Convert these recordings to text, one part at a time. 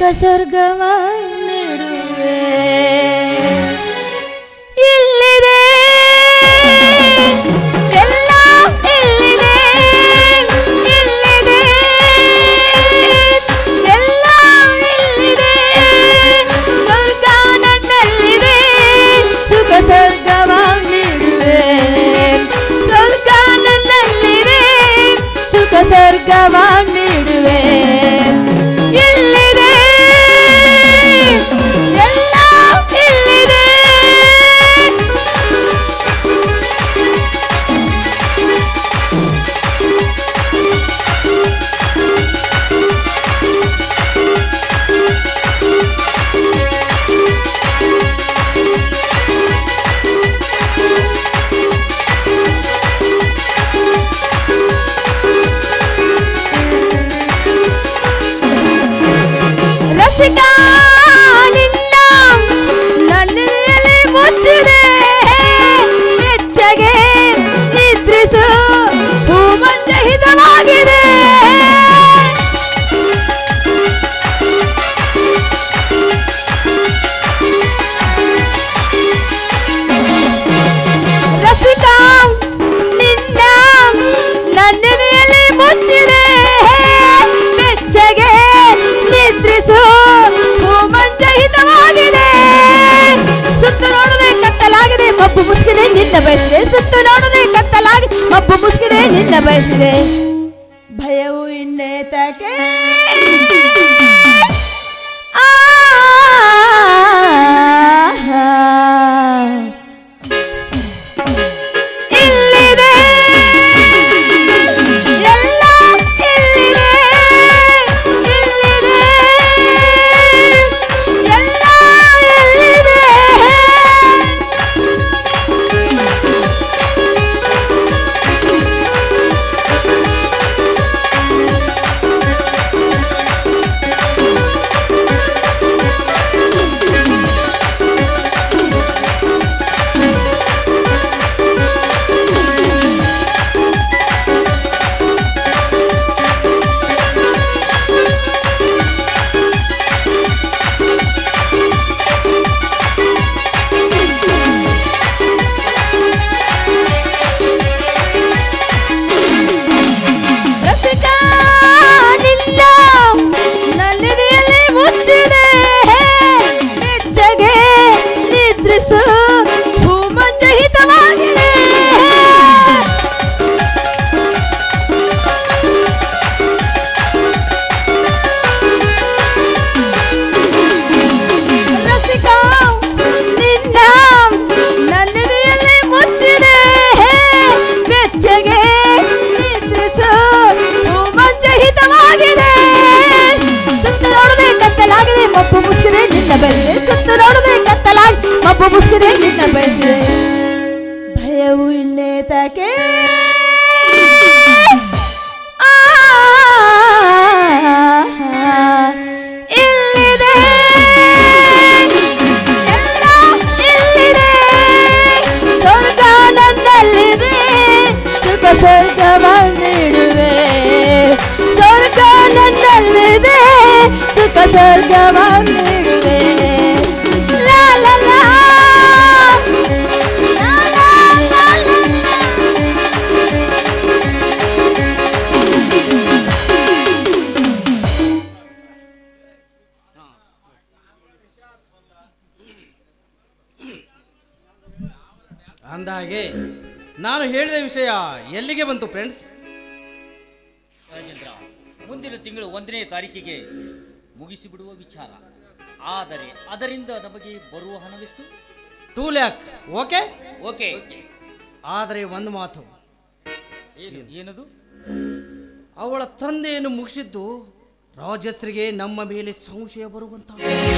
ಸ್ವರ್ಗವ ನೀಡುವೆ ಇಲ್ಲಿದೆ ಎಲ್ಲ ಇಲ್ಲಿದೆ ಇಲ್ಲಿದೆ ಎಲ್ಲ ಇಲ್ಲಿದೆ ಸ್ವರ್ಗ ನನ್ನಲ್ಲಿದೆ ಸುಖ ಸ್ವರ್ಗವ ನೀಡುವೆ ಸ್ವರ್ಗ ನನ್ನಲ್ಲಿದೆ ಸುಖ ಸ್ವರ್ಗವ ನೀಡುವೆ ಇಲ್ಲಿದೆ ಎಲ್ಲ ಇಲ್ಲಿದೆ ರಸಿಕ ನಿನ್ನ ನನ್ನಲ್ಲಿ ಮುಚ್ಚಿದೆ ಬೆಚ್ಚಗೆ ನಿದ್ರಿಸು ಹೂಮಂಚ ಹಿತವಾಗಿದೆ ರಸಿಕ ನಿನ್ನ ನನ್ನೆದೆಯಲ್ಲಿ ಮುಚ್ಚಿದೆ ಬೆಚ್ಚಗೆ ನಿದ್ರಿಸು ಹೂಮಂಚ ಹಿತವಾಗಿದೆ ಸುತ್ತು ನೋಡದೆ ಕತ್ತಲಾಗಿದೆ ಮಬ್ಬು ಮುಚ್ಚಿದೆ ನಿನ್ನ ಬಯಸಿದೆ ಸುತ್ತು ನೋಡದೆ ಕತ್ತಲಾಗಿ ಮಬ್ಬು ಮುಚ್ಚಿದೆ ನಿನ್ನ ಬಯಸಿದೆ ಭಯವು ಇನ್ನೇತಕ್ಕೆ ಆ ಇಲ್ಲಿದೆ ಎಲ್ಲ ಇಲ್ಲಿದೆ ಇಲ್ಲಿದೆ ಎಲ್ಲ ಇಲ್ಲಿದೆ ರಸಿಕ ನಿನ್ನ ನನ್ನೆದೆಯಲ್ಲಿ ಮುಚ್ಚಿದೆ ಬೆಚ್ಚಗೆ ನಿದ್ರಿಸು ಭೂಮಂಚ ಹಿತವಾಗಿದೆ ರಸಿಕ ನಿನ್ನ ನನ್ನೆದೆಯಲ್ಲಿ ಮುಚ್ಚಿದೆ ಬೆಚ್ಚಗೆ ನಿದ್ರಿಸು ಭೂಮಂಚ ಹಿತವಾಗಿದೆ ಸುತ್ತು ನೋಡದೆ ಕತ್ತಲಾಗಿದೆ ಮಬ್ಬು ಮುಚ್ಚಿದೆ ನಿನ್ನ ಬಯಸಿದೆ ಸುತ್ತು ನೋಡದೆ ಕತ್ತಲಾಗಿ ಮಬ್ಬು ಮುಚ್ಚಿದೆ ನಿನ್ನ ಬಯಸಿದೆ ಭಯವು ಇನ್ನೇತಕ್ಕೆ ಆ ಇಲ್ಲಿದೆ ಎಲ್ಲ ಇಲ್ಲಿದೆ ಸ್ವರ್ಗ ನನ್ನಲ್ಲಿದೆ ಸುಖ ಸ್ವರ್ಗವ ನೀಡುವೆ ಸ್ವರ್ಗ ನನ್ನಲ್ಲಿದೆ ಸುಖ ಸ್ವರ್ಗವ ನೀಡುವೆ ಲಾ ಲಾ ಲಾ. ಲಾ ಲಾ ಲಾ ಲಾ. ಅಂದಹಾಗೆ ನಾನು ಹೇಳಿದ ವಿಷಯ ಎಲ್ಲಿಗೆ ಬಂತು ಫ್ರೆಂಡ್ಸ್ ರಾಜೇಂದ್ರ ಮುಂದಿನ ತಿಂಗಳು ಒಂದನೇ ತಾರೀಕಿಗೆ ಮುಗಿಸಿಬಿಡುವ ವಿಚಾರ ಆದರೆ ಅದರಿಂದ ನಮಗೆ ಬರುವ ಹಣವೆಷ್ಟು ಟೂ ಲ್ಯಾಕ್ ಓಕೆ ಓಕೆ ಆದರೆ ಒಂದು ಮಾತು ಏನು ಏನದು ಅವಳ ತಂದೆಯನ್ನು ಮುಗಿಸಿದ್ದು ರಾಜಸ್ತ್ರಿಗೆ ನಮ್ಮ ಮೇಲೆ ಸಂಶಯ ಬರುವಂತ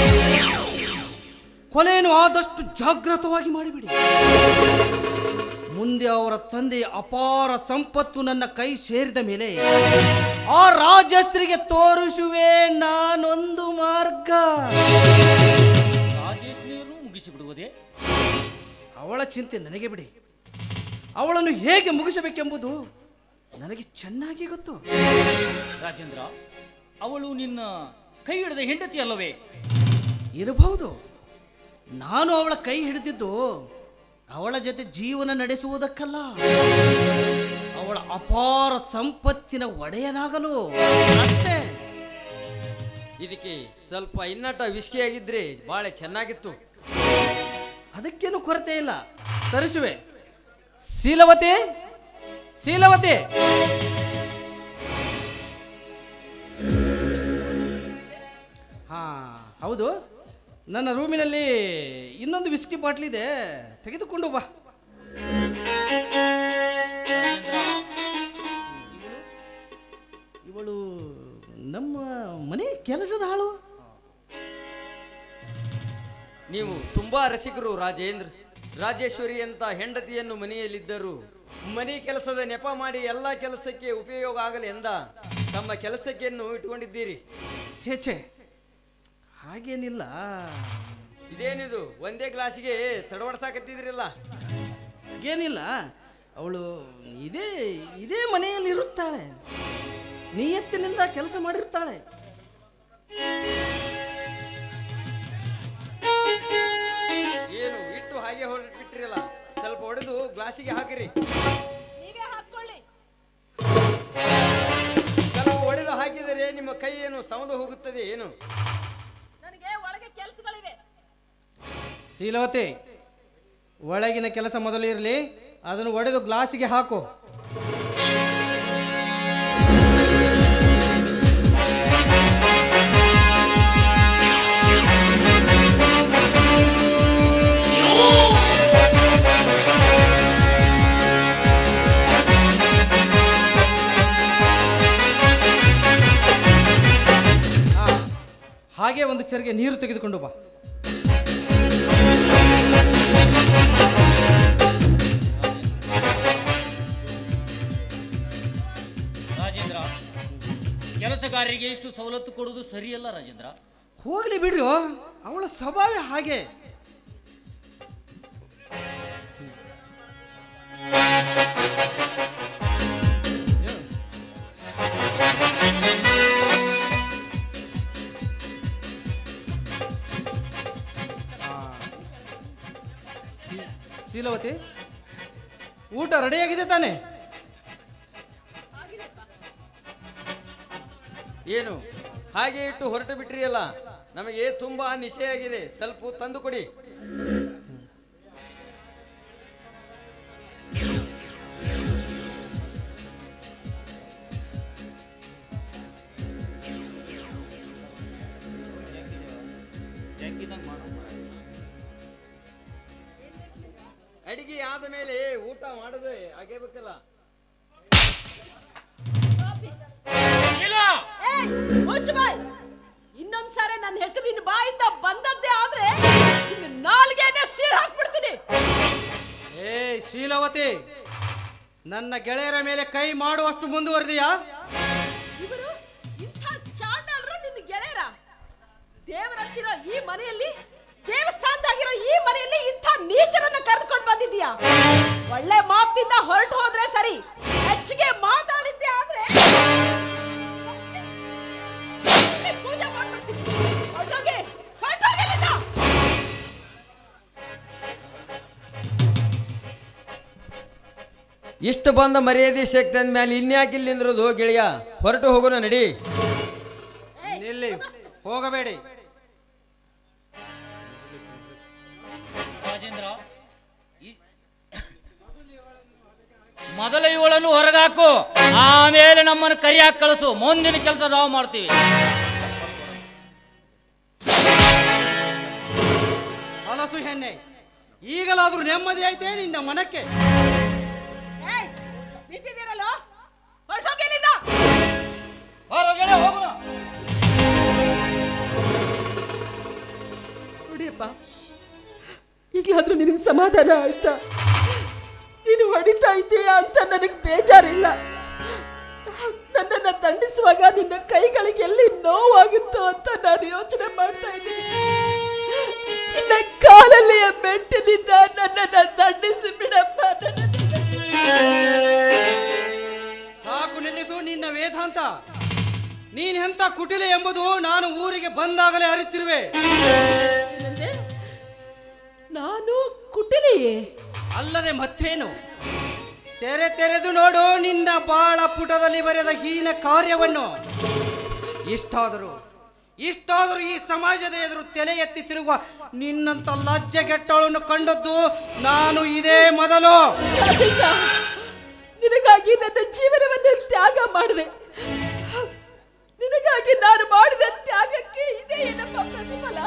ಕೊಲೆಯನ್ನು ಆದಷ್ಟು ಜಾಗೃತವಾಗಿ ಮಾಡಿಬಿಡಿ ಮುಂದೆ ಅವರ ತಂದೆಯ ಅಪಾರ ಸಂಪತ್ತು ನನ್ನ ಕೈ ಸೇರಿದ ಮೇಲೆ ಆ ರಾಜಸ್ತ್ರಿಗೆ ತೋರಿಸುವೆ ನಾನೊಂದು ಮಾರ್ಗ ರಾಜೇಶ್ವರಿಯನ್ನು ಮುಗಿಸಿಬಿಡುವುದೇ ಅವಳ ಚಿಂತೆ ನನಗೆ ಬಿಡಿ ಅವಳನ್ನು ಹೇಗೆ ಮುಗಿಸಬೇಕೆಂಬುದು ನನಗೆ ಚೆನ್ನಾಗಿ ಗೊತ್ತು ರಾಜೇಂದ್ರ ಅವಳು ನಿನ್ನ ಕೈ ಹಿಡಿದ ಹೆಂಡತಿ ಅಲ್ಲವೇ ಇರಬಹುದು ನಾನು ಅವಳ ಕೈ ಹಿಡಿದಿದ್ದು ಅವಳ ಜೊತೆ ಜೀವನ ನಡೆಸುವುದಕ್ಕಲ್ಲ ಅವಳ ಅಪಾರ ಸಂಪತ್ತಿನ ಒಡೆಯನಾಗಲು ಅಷ್ಟೇ ಇದಕ್ಕೆ ಸ್ವಲ್ಪ ಇನ್ನಟ ವಿಸ್ಕಿ ಆಗಿದ್ರೆ ಬಹಳ ಚೆನ್ನಾಗಿತ್ತು ಅದಕ್ಕೇನು ಕೊರತೆ ಇಲ್ಲ ತರಿಸುವೆ ಶೀಲವತಿ ಶೀಲವತಿ ಹಾ ಹೌದು ನನ್ನ ರೂಮಿನಲ್ಲಿ ಇನ್ನೊಂದು ವಿಸ್ಕಿ ಬಾಟ್ಲಿ ಇದೆ ತೆಗೆದುಕೊಂಡು ಬಾ ಇವಳು ನಮ್ಮ ಮನೆ ಕೆಲಸದ ಆಳು ನೀವು ತುಂಬಾ ರಸಿಕರು ರಾಜೇಂದ್ರ ರಾಜೇಶ್ವರಿ ಅಂತ ಹೆಂಡತಿಯನ್ನು ಮನೆಯಲ್ಲಿದ್ದರು ಮನೆ ಕೆಲಸದ ನೆಪ ಮಾಡಿ ಎಲ್ಲ ಕೆಲಸಕ್ಕೆ ಉಪಯೋಗ ಆಗಲಿ ಎಂದ ತಮ್ಮ ಕೆಲಸಕ್ಕೆನ್ನು ಇಟ್ಕೊಂಡಿದ್ದೀರಿ ಛೇ ಛೇ ಹಾಗೇನಿಲ್ಲ ಇದೇನಿದು ಒಂದೇ ಗ್ಲಾಸಿಗೆ ತಡವಡ್ಸಾಕತ್ತಿದ್ರಲ್ಲ ಹಾಗೇನಿಲ್ಲ ಅವಳು ಇದೇ ಇದೇ ಮನೆಯಲ್ಲಿ ಇರುತ್ತಾಳೆ ನಿಯತ್ತಿನಿಂದ ಕೆಲಸ ಮಾಡಿರ್ತಾಳೆ ಏನು ಇಟ್ಟು ಹಾಗೆ ಹೊರಟ್ಬಿಟ್ರಲ್ಲ ಸ್ವಲ್ಪ ಹೊಡೆದು ಗ್ಲಾಸಿಗೆ ಹಾಕಿರಿ ನೀವೇ ಹಾಕೊಳ್ಳಿ ಸ್ವಲ್ಪ ಹೊಡೆದು ಹಾಕಿದರೆ ನಿಮ್ಮ ಕೈ ಏನು ಸವದು ಹೋಗುತ್ತದೆ ಏನು ನನಗೆ ಒಳಗೆ ಕೆಲಸಗಳಿವೆ ಶೀಲವತಿ ಒಳಗಿನ ಕೆಲಸ ಮೊದಲು ಇರಲಿ ಅದನ್ನು ಒಡೆದು ಗ್ಲಾಸಿಗೆ ಹಾಕು ಹಾ, ಹಾಗೆ ಒಂದು ಚೆರಿಗೆ ನೀರು ತೆಗೆದುಕೊಂಡು ಬಾ ರಾಜೇಂದ್ರ ಕೆಲಸಗಾರರಿಗೆ ಇಷ್ಟು ಸವಲತ್ತು ಕೊಡುವುದು ಸರಿಯಲ್ಲ ರಾಜೇಂದ್ರ ಹೋಗ್ಲಿ ಬಿಡ್ರಿ ಅವಳ ಸ್ವಭಾವ ಹಾಗೆ ಆ, ಶೀ- ಶೀಲವತಿ ಊಟ ರೆಡಿಯಾಗಿದೆ ತಾನೆ ಏನು ಹಾಗೆ ಇಟ್ಟು ಹೊರಟು ಬಿಟ್ರಿಯಲ್ಲ ನಮಗೆ ತುಂಬಾ ನಿಶೆಯಾಗಿದೆ ಸ್ವಲ್ಪ ತಂದು ಕೊಡಿ ಅಡಿಗೆ ಆದ ಮೇಲೆ ಊಟ ಮಾಡೋದು ಆಗೇಬೇಕಲ್ಲ ಇಲ್ಲ ಏಯ್ ಮುಚ್ಚು ಬಾಯ್ ಇನ್ನೊಂದ್ಸಾರಿ ನನ್ನ ಹೆಸರು ನಿನ್ನ ಬಾಯಿಂದ ಬಂದದ್ದೇ ಆದ್ರೆ ನಿನ್ನ ನಾಲ್ಗೆನೆ ಸೀಳ್ ಹಾಕ್ಬಿಡ್ತೀನಿ ಏ ಶೀಲವತಿ ನನ್ನ ಗೆಳೆಯರ ಮೇಲೆ ಕೈ ಮಾಡುವಷ್ಟು ಮುಂದುವರೆದಿಯಾ ಇವರು ಇಂಥ ಚಾಂಡಾಲರು ನಿನ್ನ ಗೆಳೆಯರ ದೇವರಂತಿರೋ ಈ ಮನೆಯಲ್ಲಿ ದೇವಸ್ಥಾನದಾಗಿರೋ ಈ ಮನೆಯಲ್ಲಿ ಇಂಥ ನೀಚರನ್ನ ಕರೆದುಕೊಂಡು ಬಂದಿದ್ದೀಯಾ ಒಳ್ಳೆ ಮಾತಿಂದ ಹೊರಟು ಹೋದ್ರೆ ಸರಿ ಹೆಚ್ಚಿಗೆ ಮಾತಾಡಿದ್ದೆ ಆದ್ರೆ ಪೂಜೆ ಮಾಡ್ಬಿಡ್ತೀನಿ ಹೊರ್ಟೋಗಿ ಹೊರ್ಟೋಗಿ ಅಲ್ಲಿಂದ. ಇಷ್ಟು ಬಂದ ಮರ್ಯಾದೆ ಶಕ್ತಿ ಅಂದ್ಮೇಲೆ ಇನ್ಯಾಕೆ ಇಲ್ಲಿ ನಿಂದ್ರದು ಗೆಳೆಯ ಹೊರಟು ಹೋಗೋಣ ನಡಿ ನಿಲ್ಲಿ ಹೋಗಬೇಡಿ ರಾಜೇಂದ್ರ ಈ- ಮೊದಲ ಇವಳನ್ನು ಹೊರಗಾಕು ಆಮೇಲೆ ನಮ್ಮನ್ನು ಕರಿಯಾಕ್ ಕಳಿಸು ಮುಂದಿನ ಕೆಲಸ ನಾವು ಮಾಡ್ತೀವಿ ಹಲಸು ಹೆಣ್ಣೆ ಈಗಲಾದ್ರೂ ನೆಮ್ಮದಿ ಐತೆ ನಿನ್ನ ಮನಕ್ಕೆ ಏಯ್ ನಿಂತಿದ್ದೀರಲ್ಲೋ ಹೊರಟೋಗಿ ಅಲ್ಲಿಂದ. ಹೊರಗಡೆ ಹೋಗೋಣ ನೋಡಿಯಪ್ಪ ಈಗಲಾದ್ರೂ ನಿನಗೆ ಸಮಾಧಾನ ಆಯ್ತಾ ನೀನು ಹೊಡಿತಾ ಇದ್ದೀಯಾ ಅಂತ ನನಗೆ ಬೇಜಾರಿಲ್ಲ ನನ್ನನ್ನು ದಂಡಿಸುವಾಗ ನಿನ್ನ ಕೈಗಳಿಗೆ ಎಲ್ಲಿ ನೋವಾಗುತ್ತೋ ಅಂತ ನಾನು ಯೋಚನೆ ಮಾಡ್ತಾ ಇದ್ದೀನಿ ನಿನ್ನ ಕಾಲಲ್ಲಿಯ ಮೆಟ್ಟಿನಿಂದ ನನ್ನನ್ನು ದಂಡಿಸಿ ಬಿಡಪ್ಪ ನನ್ನನ್ನು- ಸಾಕು ನಿಲ್ಲಿಸು ನಿನ್ನ ವೇದಾಂತ ನೀನ್ ಎಂತ ಕುಟಿಲೆ ಎಂಬುದು ನಾನು ಊರಿಗೆ ಬಂದಾಗಲೇ ಅರಿತಿರುವೆ ಏನಂದೆ? ನಾನು ಕುಟಿಲೆಯೇ ಅಲ್ಲದೆ ಮತ್ತೇನು ತೆರೆ ತೆರೆದು ನೋಡು ನಿನ್ನ ಬಾಳ ಪುಟದಲ್ಲಿ ಬರೆದ ಹೀನ ಕಾರ್ಯವನ್ನು ಇಷ್ಟಾದರೂ ಇಷ್ಟಾದರೂ ಈ ಸಮಾಜದ ಎದುರು ತಲೆ ಎತ್ತಿ ತಿರುಗುವ ನಿನ್ನಂತ ಲಜ್ಜೆಗೆಟ್ಟವಳನ್ನು ಕಂಡದ್ದು ನಾನು ಇದೇ ಮೊದಲು ರಾಜೇಂದ್ರ, ನಿನಗಾಗಿ ನನ್ನ ಜೀವನವನ್ನೇ ತ್ಯಾಗ ಮಾಡಿದೆ ನಿನಗಾಗಿ ನಾನು ಮಾಡಿದ ತ್ಯಾಗಕ್ಕೆ ಇದೇ ಏನಪ್ಪ ಪ್ರತಿಫಲ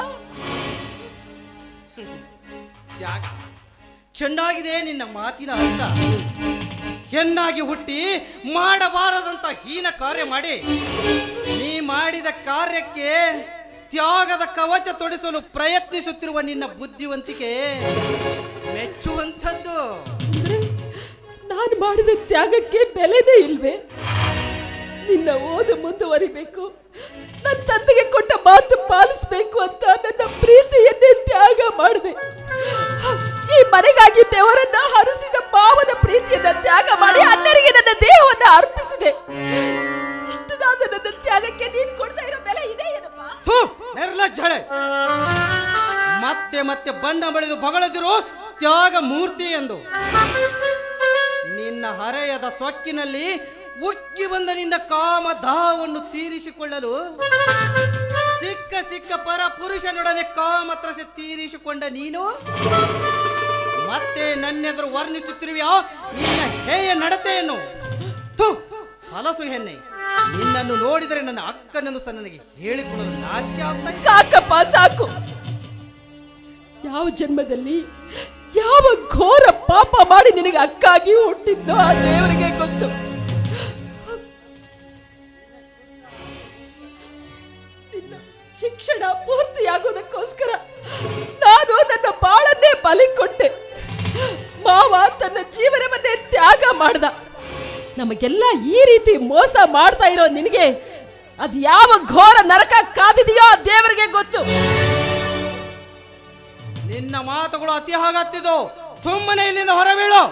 ತ್ಯಾಗ ಚೆನ್ನಾಗಿದೆ ನಿನ್ನ ಮಾತಿನ ಅರ್ಥ ಹೆಣ್ಣಾಗಿ ಹುಟ್ಟಿ ಮಾಡಬಾರದಂತ ಹೀನ ಕಾರ್ಯ ಮಾಡಿ ನೀ ಮಾಡಿದ ಕಾರ್ಯಕ್ಕೆ ತ್ಯಾಗದ ಕವಚ ತೊಡಿಸಲು ಪ್ರಯತ್ನಿಸುತ್ತಿರುವ ನಿನ್ನ ಬುದ್ಧಿವಂತಿಕೆ ಮೆಚ್ಚುವಂಥದ್ದು ಅಂದ್ರೆ ನಾನು ಮಾಡಿದ ತ್ಯಾಗಕ್ಕೆ ಬೆಲೆನೇ ಇಲ್ವೇ ನಿನ್ನ ಓದು ಮುಂದುವರಿಬೇಕು ನನ್ನ ತಂದೆಗೆ ಕೊಟ್ಟ ಮಾತು ಪಾಲಿಸ್ಬೇಕು ಅಂತ ನನ್ನ ಪ್ರೀತಿಯನ್ನೇ ತ್ಯಾಗ ಮಾಡಿದೆ ಈ ಮನೆಗಾಗಿ ಬೆವರನ್ನ ಹರಿಸಿದ ಮಾವನ ಪ್ರೀತಿಯನ್ನ ತ್ಯಾಗ ಮಾಡಿ ಅಣ್ಣರಿಗೆ ನನ್ನ ದೇಹವನ್ನ ಅರ್ಪಿಸಿದೆ ಇಷ್ಟನಾದ ನನ್ನ ತ್ಯಾಗಕ್ಕೆ ನೀನ್ ಕೊಡ್ತಾ ಇರೋ ಬೆಲೆ ಇದೆ ಏನಪ್ಪ ಥು, ನಿರ್ಲಜ್ಜಳೆ ಮತ್ತೆ ಮತ್ತೆ ಬಣ್ಣ ಬಳಿದು ಬಗಳದಿರು ತ್ಯಾಗ ಮೂರ್ತಿ ಎಂದು ನಿನ್ನ ಹರೆಯದ ಸೊಕ್ಕಿನಲ್ಲಿ ಉಕ್ಕಿ ಬಂದ ನಿನ್ನ ಕಾಮ ದಾಹವನ್ನು ತೀರಿಸಿಕೊಳ್ಳಲು ಸಿಕ್ಕ ಸಿಕ್ಕ ಪರ ಪುರುಷನೊಡನೆ ಕಾಮತ್ರಸೆ ತೀರಿಸಿಕೊಂಡ ನೀನು ಮತ್ತೆ ನನ್ನೆದುರು ವರ್ಣಿಸುತ್ತಿರುವೆಯೋ ನಿನ್ನ ಹೇಯ ನಡತೆಯನ್ನು ಥು, ಹಲಸು ಹೆಣ್ಣೆ ನಿನ್ನನ್ನು ನೋಡಿದರೆ ನನ್ನ ಅಕ್ಕನೆಂದು ಸಹ ನನಗೆ ಹೇಳಿಕೊಳ್ಳಲು ನಾಚಿಕೆ ಆಗ್ತಾ ಇದೆ. ಸಾಕಪ್ಪ ಸಾಕು ಯಾವ ಜನ್ಮದಲ್ಲಿ ಯಾವ ಘೋರ ಪಾಪ ಮಾಡಿ ನಿನಗೆ ಅಕ್ಕಾಗಿ ಹುಟ್ಟಿದ್ದೋ ಆ ದೇವರಿಗೆ ಗೊತ್ತು ನಿನ್ನ ಶಿಕ್ಷಣ ಪೂರ್ತಿಯಾಗೋದಕ್ಕೋಸ್ಕರ ನಾನು ನನ್ನ ಬಾಳನ್ನೇ ಬಲಿ ಕೊಟ್ಟೆ ಮಾವ ತನ್ನ ಜೀವನವನ್ನೇ ತ್ಯಾಗ ಮಾಡ್ದ ನಮಗೆಲ್ಲ ಈ ರೀತಿ ಮೋಸ ಮಾಡ್ತಾ ಇರೋ ನಿನಗೆ ಅದು ಯಾವ ಘೋರ ನರಕ ಕಾದಿದೆಯೋ ಆ ದೇವರಿಗೆ ಗೊತ್ತು ನಿನ್ನ ಮಾತುಗಳು ಅತಿ ಹಾಗತ್ತಿದ್ದು ಸುಮ್ಮನೆ ಇಲ್ಲಿಂದ ಹೊರಬೀಳು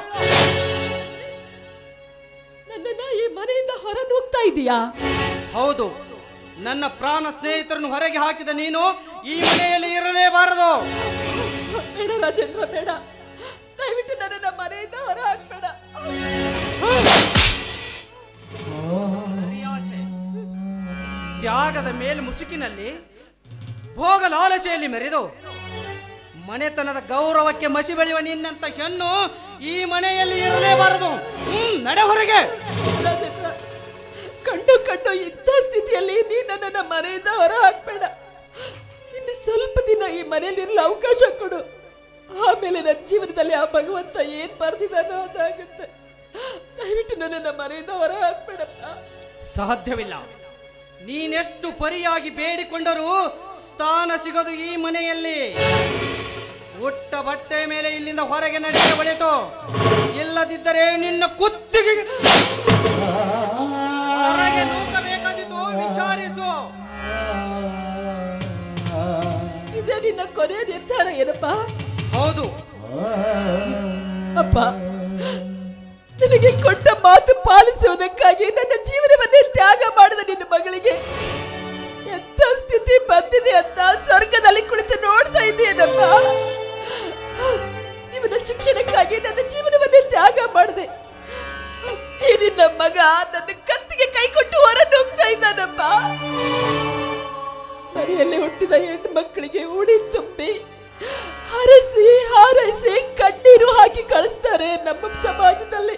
ನನ್ನನ್ನ ಈ ಮನೆಯಿಂದ ಹೊರ ನೂಗ್ತಾ ಇದೀಯಾ ಹೌದು ನನ್ನ ಪ್ರಾಣ ಸ್ನೇಹಿತರನ್ನು ಹೊರಗೆ ಹಾಕಿದ ನೀನು ಈ ಮನೆಯಲ್ಲಿ ಇರಲೇಬಾರದು ಬೇಡ ರಾಜೇಂದ್ರ ಬೇಡ ದಯವಿಟ್ಟು ನನ್ನನ್ನ ಮನೆಯಿಂದ ಹೊರ ಹಾಕ್ಬೇಡ ಸರಿಯಾಚೆ. ತ್ಯಾಗದ ಮೇಲ್ ಮುಸುಕಿನಲ್ಲಿ ಭೋಗ ಲಾಲಸೆಯಲ್ಲಿ ಮೆರೆದು ಮನೆತನದ ಗೌರವಕ್ಕೆ ಮಸಿ ಬೆಳೆಯುವ ನಿನ್ನಂತ ಹೆಣ್ಣು ಈ ಮನೆಯಲ್ಲಿ ಇರಲೇಬಾರದು ಹ್ಮ್ ನಡೆ ಹೊರಗೆ ರಾಜೇಂದ್ರ ಕಂಡು ಕಂಡು ಇಂಥ ಸ್ಥಿತಿಯಲ್ಲಿ ನೀ ನನ್ನನ್ನ ಮನೆಯಿಂದ ಹೊರ ಹಾಕ್ಬೇಡ ಇನ್ನು ಸ್ವಲ್ಪ ದಿನ ಈ ಮನೆಯಲ್ಲಿರಲು ಅವಕಾಶ ಕೊಡು ಆಮೇಲೆ ನನ್ನ ಜೀವನದಲ್ಲಿ ಆ ಭಗವಂತ ಏನ್ ಬರ್ದಿದಾನೋ ಅದಾಗುತ್ತೆ ದಯವಿಟ್ಟು ನನ್ನನ್ನ ಮನೆಯಿಂದ ಹೊರ ಹಾಕ್ಬೇಡಪ್ಪ ಸಾಧ್ಯವಿಲ್ಲ ನೀನೆಷ್ಟು ಪರಿಯಾಗಿ ಬೇಡಿಕೊಂಡರೂ ಸ್ಥಾನ ಸಿಗದು ಈ ಮನೆಯಲ್ಲಿ ಉಟ್ಟ ಬಟ್ಟೆ ಮೇಲೆ ಇಲ್ಲಿಂದ ಹೊರಗೆ ನಡೆಯ ಒಳಿತು ಇಲ್ಲದಿದ್ದರೆ ನಿನ್ನ ಕುತ್ತಿಗೆ ಹೊರಗೆ ನೂಕಬೇಕಾದಿತು ವಿಚಾರಿಸು ಇದೇ ನಿನ್ನ ಕೊನೆಯ ನಿರ್ಧಾರ ಏನಪ್ಪ ಹೌದು ಅಪ್ಪ ನಿನಗೆ ಕೊಟ್ಟ ಮಾತು ಪಾಲಿಸುವುದಕ್ಕಾಗಿ ನನ್ನ ಜೀವನವನ್ನೇ ತ್ಯಾಗ ಮಾಡಿದ ನಿನ್ನ ಮಗಳಿಗೆ ಎಂತ ಸ್ಥಿತಿ ಬಂದಿದೆ ಅಂತ ಸ್ವರ್ಗದಲ್ಲಿ ಕುಳಿತು ನೋಡ್ತಾ ಇದ್ದೀನಪ್ಪ ಇವನ ಶಿಕ್ಷಣಕ್ಕಾಗಿ ನನ್ನ ಜೀವನವನ್ನೇ ತ್ಯಾಗ ಮಾಡಿದೆ ಈ ನಿನ್ನ ಮಗ ನನ್ನ ಕತ್ತಿಗೆ ಕೈ ಕೊಟ್ಟು ಹೊರ ನುಗ್ತಾ ಇದ್ದಾನಪ್ಪ ಮನೆಯಲ್ಲಿ ಹುಟ್ಟಿದ ಹೆಣ್ಣು ಮಕ್ಕಳಿಗೆ ಉಡಿ ತುಂಬಿ ಹರಸಿ ಹಾರೈಸಿ ಕಣ್ಣೀರು ಹಾಕಿ ಕಳಿಸ್ತಾರೆ ನಮ್ಮ ಸಮಾಜದಲ್ಲಿ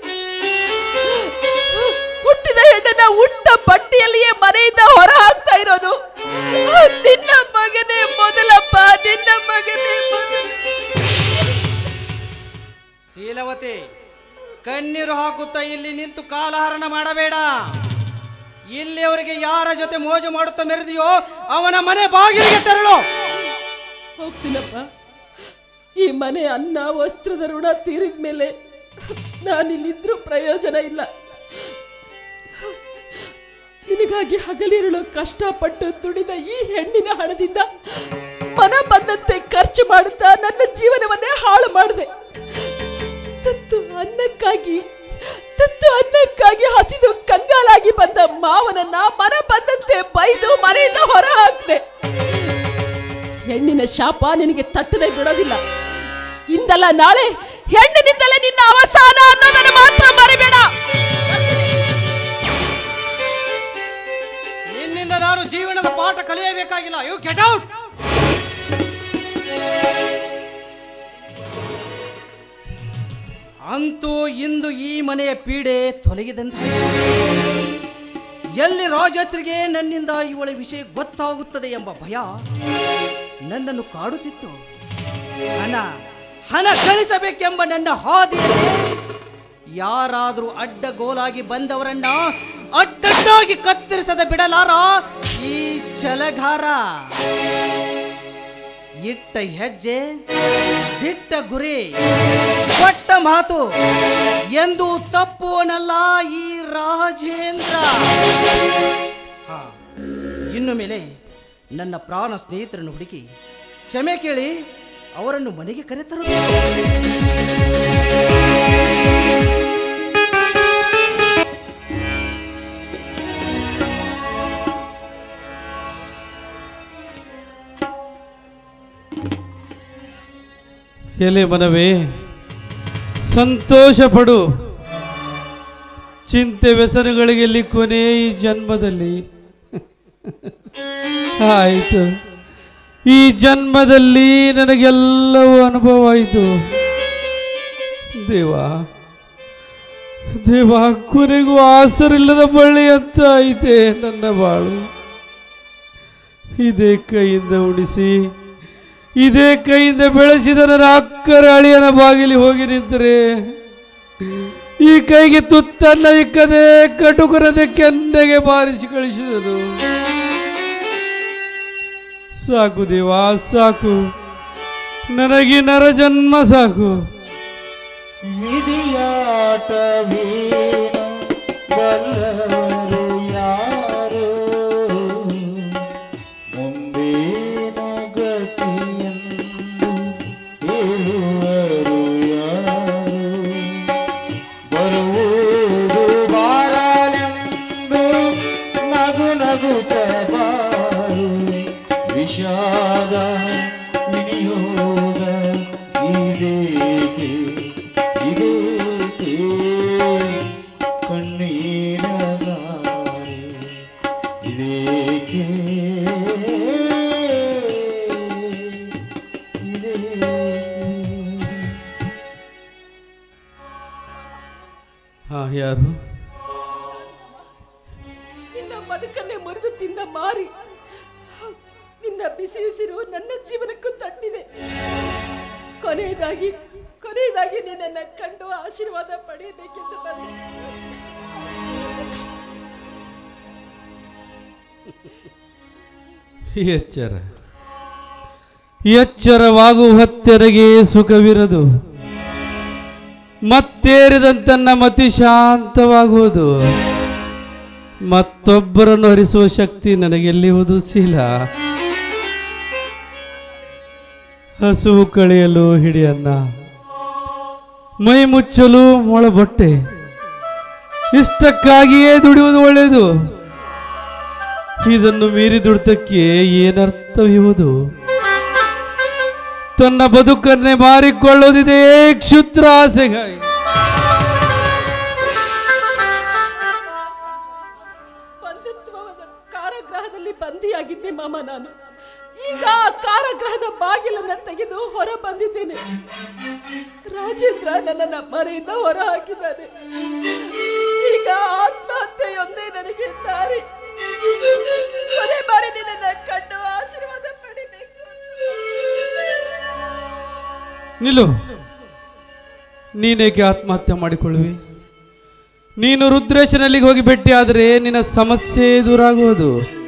ಹುಟ್ಟಿದ ಹೆಣ್ಣನ್ನ ಉಟ್ಟ ಬಟ್ಟೆಯಲ್ಲಿಯೇ ಮನೆಯಿಂದ ಹೊರ ಹಾಕ್ತಾ ಇರೋನು ನಿನ್ನ ಮಗನೇ ಮೊದಲಪ್ಪ ನಿನ್ನ ಮಗನೇ ಮೊದಲು ಶೀಲವತಿ ಕಣ್ಣೀರು ಹಾಕುತ್ತಾ ಇಲ್ಲಿ ನಿಂತು ಕಾಲಹರಣ ಮಾಡಬೇಡ ಇಲ್ಲಿಯವರೆಗೆ ಯಾರ ಜೊತೆ ಮೋಜು ಮಾಡುತ್ತಾ ಮೆರೆದಿಯೋ ಅವನ ಮನೆ ಬಾಗಿಲಿಗೆ ತೆರಳು ಹೋಗ್ತೀನಪ್ಪ ಈ ಮನೆ ಅನ್ನ ವಸ್ತ್ರದ ಋಣ ತೀರಿದ ಮೇಲೆ ನಾನಿಲ್ಲಿದ್ರೂ ಪ್ರಯೋಜನ ಇಲ್ಲ ನಿನಗಾಗಿ ಹಗಲಿರುಳು ಕಷ್ಟಪಟ್ಟು ದುಡಿದ ಈ ಹೆಣ್ಣಿನ ಹಣದಿಂದ ಮನ ಬಂದಂತೆ ಖರ್ಚು ಮಾಡುತ್ತಾ ನನ್ನ ಜೀವನವನ್ನೇ ಹಾಳು ಮಾಡಿದೆ ತುತ್ತು ಅನ್ನಕ್ಕಾಗಿ ತುತ್ತು ಅನ್ನಕ್ಕಾಗಿ ಹಸಿದು ಕಂಗಾಲಾಗಿ ಬಂದ ಮಾವನನ್ನ ಮನ ಬಂದಂತೆ ಮನೆಯಿಂದ ಹೊರ ಹಾಕ್ದೆ ಹೆಣ್ಣಿನ ಶಾಪ ನಿನಗೆ ತಟ್ಟದೆ ಬಿಡೋದಿಲ್ಲ ಇಂದಲ್ಲ ನಾಳೆ ಹೆಣ್ಣಿನಿಂದಲೇ ನಿನ್ನ ಅವಸಾನ ಅನ್ನೋದನ್ನು ಮಾತ್ರ ಮರಿಬೇಡ ನಿನ್ನಿಂದ ನಾನು ಜೀವನದ ಪಾಠ ಕಲಿಯಬೇಕಾಗಿಲ್ಲ ಯು ಗೆಟ್ ಔಟ್ ಅಂತೂ ಇಂದು ಈ ಮನೆಯ ಪೀಡೆ ತೊಲಗಿದಂತೆ ಎಲ್ಲಿ ರಾಜಸ್ತ್ರಿಗೆ ನನ್ನಿಂದ ಇವಳ ವಿಷಯ ಗೊತ್ತಾಗುತ್ತದೆ ಎಂಬ ಭಯ ನನ್ನನ್ನು ಕಾಡುತ್ತಿತ್ತು ಹಣ ಹಣ ಗಳಿಸಬೇಕೆಂಬ ನನ್ನ ಹಾದಿಯಲ್ಲಿ ಯಾರಾದರೂ ಅಡ್ಡಗೋಲಾಗಿ ಬಂದವರನ್ನ ಅಡ್ಡಡ್ಡಾಗಿ ಕತ್ತರಿಸದೆ ಬಿಡಲಾರ ಈ ಛಲಗಾರ ಇಟ್ಟ ಹೆಜ್ಜೆ ದಿಟ್ಟ ಗುರಿ ಕೊಟ್ಟ ಮಾತು ಎಂದು ತಪ್ಪುವನಲ್ಲ ಈ ರಾಜೇಂದ್ರ ಹಾ ಇನ್ನು ಮೇಲೆ ನನ್ನ ಪ್ರಾಣ ಸ್ನೇಹಿತರನ್ನು ಹುಡುಕಿ ಕ್ಷಮೆ ಕೇಳಿ ಅವರನ್ನು ಮನೆಗೆ ಕರೆತರಬೇಕು ಎಲೆ ಮನವೇ ಸಂತೋಷ ಪಡು ಚಿಂತೆ ವ್ಯಸನಗಳಿಗೆ ಇಲ್ಲಿ ಕೊನೆ ಈ ಜನ್ಮದಲ್ಲಿ ಆಯಿತು ಈ ಜನ್ಮದಲ್ಲಿ ನನಗೆಲ್ಲವೂ ಅನುಭವ ಆಯಿತು ದೇವ ದೇವ ಕೊನೆಗೂ ಆಸರಿಲ್ಲದ ಬಳ್ಳಿ ಅಂತ ಐತೆ ನನ್ನ ಬಾಳು ಇದೇ ಕೈಯಿಂದ ಉಣಿಸಿ ಇದೇ ಕೈಯಿಂದ ಬೆಳೆಸಿದ ನನ್ನ ಅಕ್ಕರ ಅಳಿಯನ ಬಾಗಿಲಿ ಹೋಗಿ ನಿಂತರೆ ಈ ಕೈಗೆ ತುತ್ತನ್ನ ಇಕ್ಕದೆ ಕಟುಕರದೆ ಕೆನ್ನೆಗೆ ಬಾರಿಸಿ ಕಳಿಸಿದನು ಸಾಕು ದೇವಾ ಸಾಕು ನನಗೆ ನರ ಜನ್ಮ ಸಾಕು ವಿಧಿಯಾಟವೇನು ಬಲ್ಲರು ಯಾರು ಮುಂದೇನ ಗತಿಯೆಂದು ಹೇಳುವರು ಯಾರು ಬರುವುದು ಬಾರಲೆಂದು ನಗು ನಗುತ್ತ ಬಾರು ವಿಷಾದ ವಿನಿಯೋಗ ಇದೇಕೆ ಇದೇಕೆ ಕಣ್ಣೀರ ಗಾರೆ ಇದೇಕೆ ಇದೇಕೆ ಹಾ ಯಾರು ನಿನ್ನ ಬದುಕನ್ನೇ ಮುರಿದು ತಿಂದ ಮಾರಿ ನಿನ್ನ ಬಿಸಿ ಉಸಿರು ನನ್ನ ಜೀವನಕ್ಕೂ ತಟ್ಟಿದೆ ಕೊನೆಯದಾಗಿ ಕೊನೆಯದಾಗಿ ನಿನ್ನನ್ನ ಕಂಡು ಆಶೀರ್ವಾದ ಪಡೆಯಬೇಕೆಂದು ಬಂದೆ ಎಚ್ಚರ ಎಚ್ಚರವಾಗುವ ಹೊತ್ತೆರಗೆ ಸುಖವಿರದು ಮತ್ತೇರಿದಂತನ್ನ ಮತಿ ಶಾಂತವಾಗುವುದು ಮತ್ತೊಬ್ಬರನ್ನು ಹರಿಸುವ ಶಕ್ತಿ ನನಗೆಲ್ಲಿವುದು ಶೀಲ ಹಸುವು ಕಳೆಯಲು ಹಿಡಿಯನ್ನ ಮೈ ಮುಚ್ಚಲು ಮೊಳಬೊಟ್ಟೆ ಇಷ್ಟಕ್ಕಾಗಿಯೇ ದುಡಿಯುವುದು ಒಳ್ಳೆಯದು ಇದನ್ನು ಮೀರಿ ದುಡಿತಕ್ಕೆ ಏನರ್ಥವಿರುವುದು ತನ್ನ ಬದುಕನ್ನೇ ಮಾರಿಕೊಳ್ಳುವುದಿದೆ ಕ್ಷುದ್ರ ಆಸೆಗಾಗಿ ಬಂಧುತ್ವದ ಕಾರಾಗೃಹದಲ್ಲಿ ಬಂದಿಯಾಗಿದ್ದೆ ಮಾಮ ನಾನು ಈಗ ಆ ಕಾರಾಗೃಹದ ಬಾಗಿಲನ್ನ ತೆಗೆದು ಹೊರ ಬಂದಿದ್ದೇನೆ ರಾಜೇಂದ್ರ ನನ್ನನ್ನ ಮನೆಯಿಂದ ಹೊರ ಹಾಕಿದ್ದಾನೆ ಈಗ ಆತ್ಮಹತ್ಯೆಯೊಂದೇ ನನಗೆ ದಾರಿ ಕೊನೆ ಬಾರಿ ನಿನ್ನನ್ನ ಕಂಡು ಆಶೀರ್ವಾದ ಪಡಿಬೇಕು ನಿಲ್ಲು ನೀನೇಕೆ ಆತ್ಮಹತ್ಯೆ ಮಾಡಿಕೊಳ್ಳುವಿ ನೀನು ರುದ್ರೇಶನಲ್ಲಿಗೆ ಹೋಗಿ ಭೇಟಿಯಾದರೆ ನಿನ್ನ ಸಮಸ್ಯೆ ದೂರಾಗುವುದು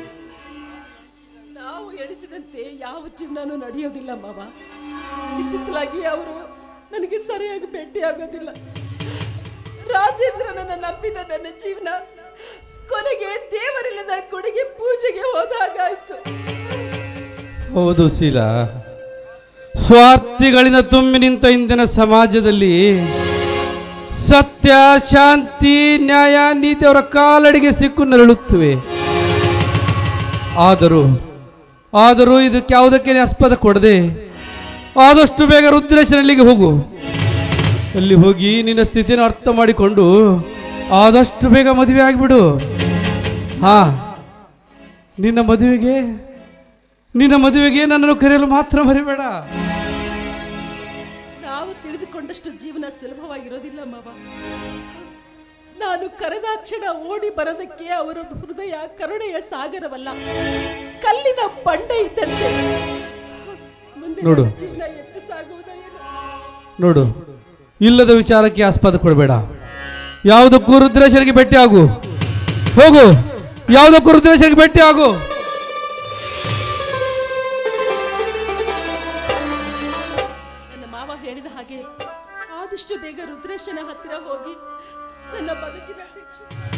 ನಾವು ಎಣಿಸಿದಂತೆ ಯಾವ ಜೀವನನೂ ನಡೆಯೋದಿಲ್ಲ ಮಾವ ಇತ್ತಿತ್ತಲಾಗಿ ಅವರು ನನಗೆ ಸರಿಯಾಗಿ ಭೇಟಿ ಆಗೋದಿಲ್ಲ ರಾಜೇಂದ್ರನನ್ನ ನಂಬಿದ ನನ್ನ ಜೀವನ ಕೊನೆಗೆ ದೇವರಿಲ್ಲದ ಗುಡಿಗೆ ಪೂಜೆಗೆ ಹೋದಾಗಾಯ್ತು ಹೌದು ಶೀಲ ಸ್ವಾರ್ಥಿಗಳಿಂದ ತುಂಬಿ ನಿಂತ ಇಂದಿನ ಸಮಾಜದಲ್ಲಿ ಸತ್ಯ ಶಾಂತಿ ನ್ಯಾಯ ನೀತಿ ಅವರ ಕಾಲಡಿಗೆ ಸಿಕ್ಕು ನರಳುತ್ತವೆ ಆದರೂ ಆದರೂ ಇದಕ್ಕೆ ಯಾವುದಕ್ಕೆ ಆಸ್ಪದ ಕೊಡದೆ ಆದಷ್ಟು ಬೇಗ ರುದ್ರೇಶನಲ್ಲಿಗೆ ಹೋಗು ಅಲ್ಲಿ ಹೋಗಿ ನಿನ್ನ ಸ್ಥಿತಿಯನ್ನು ಅರ್ಥ ಮಾಡಿಕೊಂಡು ಆದಷ್ಟು ಬೇಗ ಮದುವೆ ಆಗಿಬಿಡು ಹಾ ನಿನ್ನ ಮದುವೆಗೆ ನಿನ್ನ ಮದುವೆಗೆ ನನ್ನನ್ನು ಕರೆಯಲು ಮಾತ್ರ ಮರಿಬೇಡ ನಾವು ತಿಳಿದುಕೊಂಡಷ್ಟು ಜೀವನ ಸುಲಭವಾಗಿರೋದಿಲ್ಲ ಮಾವ ನಾನು ಕರೆದಾಕ್ಷಣ ಓಡಿ ಬರೋದಕ್ಕೆ ಅವರ ಹೃದಯ ಕರುಣೆಯ ಸಾಗರವಲ್ಲ ಕಲ್ಲಿನ ಬಂಡೆ ಇದ್ದಂತೆ ಮುಂದೆ ನೋಡು. ನನ್ನ ಜೀವನ ಎತ್ತು ಸಾಗುವುದೋ ಏನೋ. ನೋಡು ಇಲ್ಲದ ವಿಚಾರಕ್ಕೆ ಆಸ್ಪದ ಕೊಡಬೇಡ ಯಾವುದಕ್ಕೂ ರುದ್ರೇಶ್ವರಿಗೆ ಭೇಟಿ ಆಗು ಹೋಗು ಯಾವುದಕ್ಕೂ ರುದ್ರೇಶ್ವರಿಗೆ ಭೇಟಿ ಆಗು ನನ್ನ ಮಾವ ಹೇಳಿದ ಹಾಗೆ ಆದಷ್ಟು ಬೇಗ ರುದ್ರೇಶನ ಹತ್ತಿರ ಹೋಗಿ ನನ್ನ ಬದುಕಿನ ಶಿಕ್ಷೆ